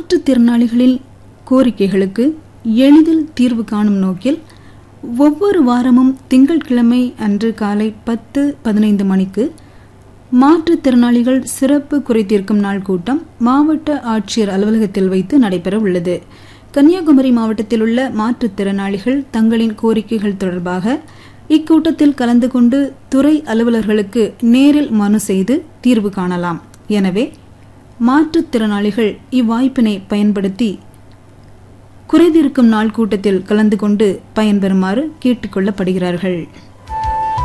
மாற்றுத்திறனாளிகளின் கோரிக்கைகளுக்கு எளிதில் தீர்வு காணும் நோக்கில் ஒவ்வொரு வாரமும் திங்கட்கிழமை அன்று காலை பத்து பதினைந்து மணிக்கு மாற்றுத்திறனாளிகள் சிறப்பு குறைதீர்க்கும் நாள் கூட்டம் மாவட்ட ஆட்சியர் அலுவலகத்தில் வைத்து நடைபெற உள்ளது கன்னியாகுமரி மாவட்டத்தில் உள்ள மாற்றுத்திறனாளிகள் தங்களின் கோரிக்கைகள் தொடர்பாக இக்கூட்டத்தில் கலந்து கொண்டு துறை அலுவலர்களுக்கு நேரில் மனு செய்து தீர்வு காணலாம் எனவே மாற்றுத்திறனாளிகள் இவ்வாய்ப்பினை பயன்படுத்தி குறைதீர்க்கும் நாள் கூட்டத்தில் கலந்து கொண்டு பயன்பெறுமாறு கேட்டுக்கொள்ளப்படுகிறார்கள்